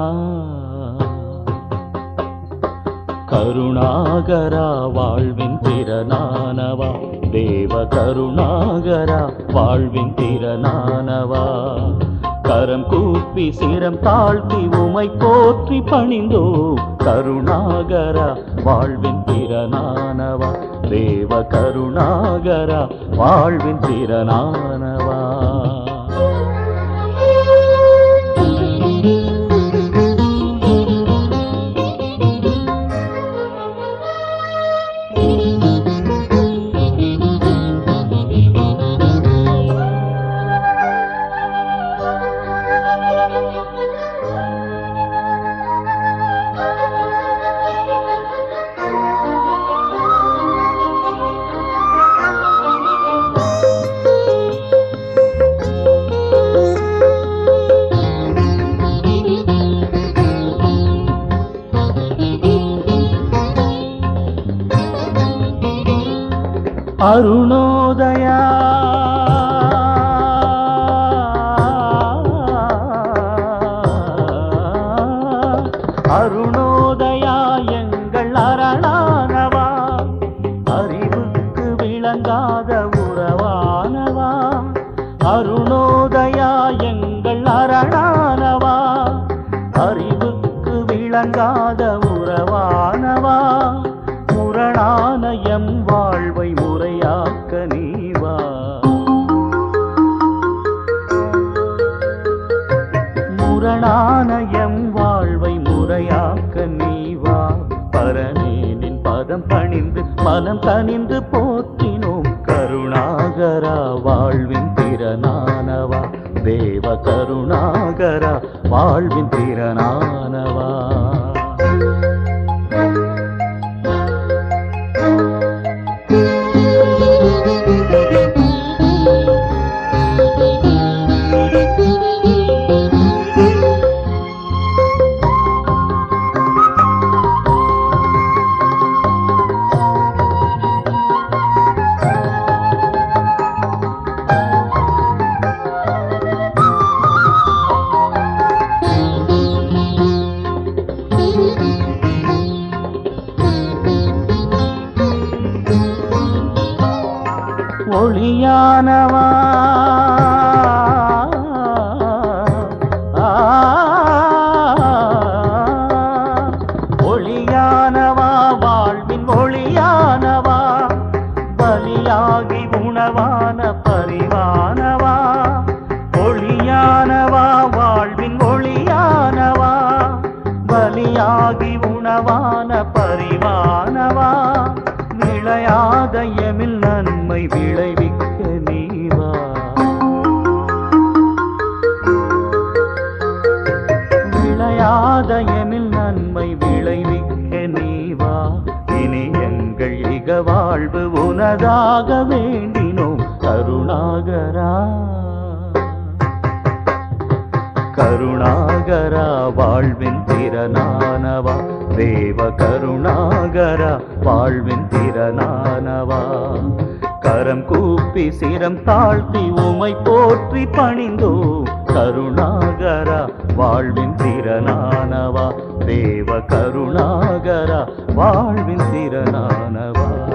கருணாகரா வாழ்வின் திறனானவா தேவ கருணாகரா வாழ்வின் திறனானவா கரம் கூப்பி சிரம் தாழ்த்தி உமை போற்றி பணிந்தோ கருணாகரா வாழ்வின் திறனானவா தேவ கருணாகரா வாழ்வின் திறனானவா அருணோதயா அருணோதயா எங்கள் அரணானவா அறிவுக்கு விளங்காத உறவானவா அருணோதயா எங்கள் அரணானவா அறிவுக்கு விளங்காத உறவானவா முரணான எம் வாழ்வை முறையாக்க நீவா முரணான எம் வாழ்வை முறையாக்க நீவா பரநேனின் பதம் பணிந்து மனம் கனிந்து போற்றினோம் கருணாகரா வாழ்வின் திறனானவா தேவ கருணாகரா வாழ்வின் திறனானவா ஒளியானவா ஆ, ஒளியானவா வாழ்வின் ஒளியானவா பலியாகி உணவான பரிவானவா ஒளியானவா வாழ்வின் ஒளியானவா பலியாகி உணவான பரிவானவா நிலையாத எமில் நன்மை விளைவிக்க நீவா விளையாத எமில் நன்மை விளைவிக்க நீவா இனி எங்கள் இக வாழ்வு உனதாக வேண்டினோம் கருணாகரா கருணாகரா வாழ்வின் திறனானவா தேவ கருணாகரா வாழ்வின் திறனானவா கரம் கூப்பி சிரம் தாழ்த்தி உமை போற்றி பணிந்தோ கருணாகரா வாழ்வின் திறனானவா தேவ கருணாகரா வாழ்வின் திறனானவா